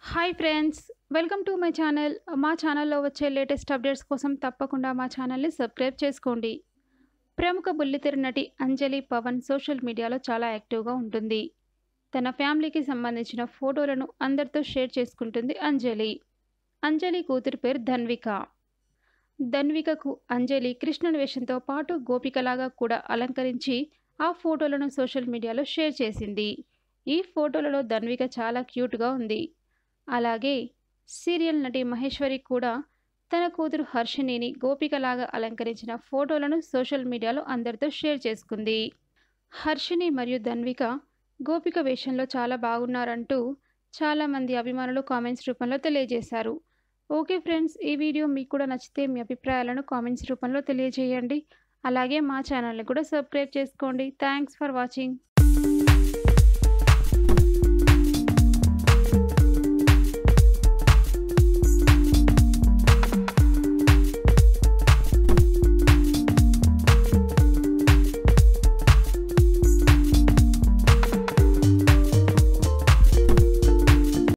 hi friends welcome to my channel మా ఛానల్లో వచ్చే లేటెస్ట్ అప్డేట్స్ కోసం తప్పకుండా మా ఛానల్ని సబ్స్క్రైబ్ చేసుకోండి ప్రముఖ బుల్లితెర నటి అంజలి పవన్ సోషల్ మీడియాలో చాలా యాక్టివ్గా ఉంటుంది తన ఫ్యామిలీకి సంబంధించిన ఫోటోలను అందరితో షేర్ చేసుకుంటుంది అంజలి అంజలి కూతురు పేరు ధన్విక ధన్వికకు అంజలి కృష్ణుని వేషంతో పాటు గోపికలాగా కూడా అలంకరించి ఆ ఫోటోలను సోషల్ మీడియాలో షేర్ చేసింది ఈ ఫోటోలలో ధన్విక చాలా క్యూట్గా ఉంది అలాగే సీరియల్ నటి మహేశ్వరి కూడా తన కూతురు హర్షిణిని గోపికలాగా అలంకరించిన ఫోటోలను సోషల్ మీడియాలో అందరితో షేర్ చేసుకుంది హర్షిణి మరియు ధన్విక గోపిక వేషంలో చాలా బాగున్నారంటూ చాలామంది అభిమానులు కామెంట్స్ రూపంలో తెలియజేశారు ఓకే ఫ్రెండ్స్ ఈ వీడియో మీకు కూడా నచ్చితే మీ అభిప్రాయాలను కామెంట్స్ రూపంలో తెలియజేయండి అలాగే మా ఛానల్ని కూడా సబ్స్క్రైబ్ చేసుకోండి థ్యాంక్స్ ఫర్ వాచింగ్